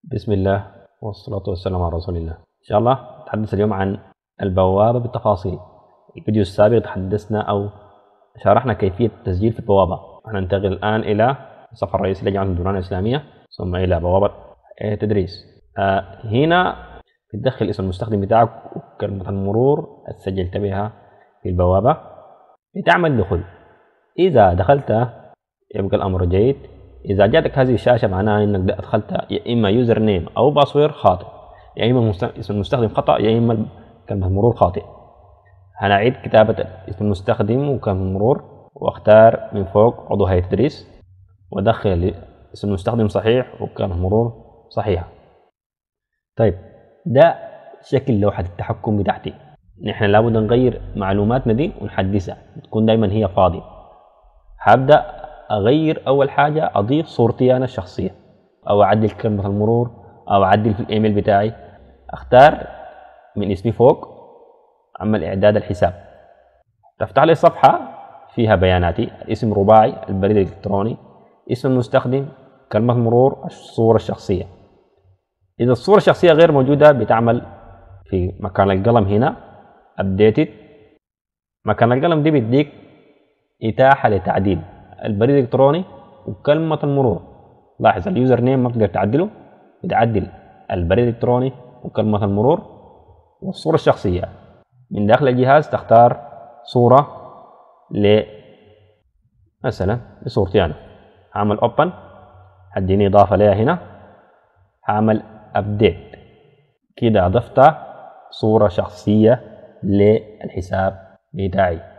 بسم الله والصلاة والسلام على رسول الله إن شاء الله نتحدث اليوم عن البوابة بالتفاصيل الفيديو السابق تحدثنا أو شرحنا كيفية التسجيل في البوابة هننتقل الآن إلى الصفحة الرئيسية لجامعة الدوران الإسلامية ثم إلى بوابة تدريس آه هنا بتدخل اسم المستخدم بتاعك وكلمة المرور سجلت بها في البوابة بتعمل دخول إذا دخلت يبقى الأمر جيد إذا جاتك هذه الشاشة معناها إنك أدخلت يا إما يوزر نيم أو باسورد خاطئ يا إما اسم المستخدم خطأ يا إما كلمة المرور خاطئ هنعيد كتابة اسم المستخدم وكلمة المرور واختار من فوق عضو هيئة التدريس وادخل اسم المستخدم صحيح وكلمة المرور صحيحة طيب ده شكل لوحة التحكم بتاعتي نحن لابد نغير معلوماتنا دي ونحدثها تكون دايما هي فاضية هبدأ أغير أول حاجة أضيف صورتي أنا الشخصية أو أعدل كلمة المرور أو أعدل في الإيميل بتاعي أختار من اسمي فوق أعمل إعداد الحساب تفتح لي صفحة فيها بياناتي الاسم رباعي البريد الإلكتروني اسم المستخدم كلمة مرور الصورة الشخصية إذا الصورة الشخصية غير موجودة بتعمل في مكان القلم هنا updated مكان القلم دي بيديك إتاحة لتعديل البريد الإلكتروني وكلمة المرور لاحظ اليوزر نيم ما بتقدر تعدله بتعدل البريد الإلكتروني وكلمة المرور والصورة الشخصية من داخل الجهاز تختار صورة ل مثلا لصورتي أنا هعمل اوبن هديني إضافة ليها هنا هعمل ابديت كده أضفت صورة شخصية للحساب بتاعي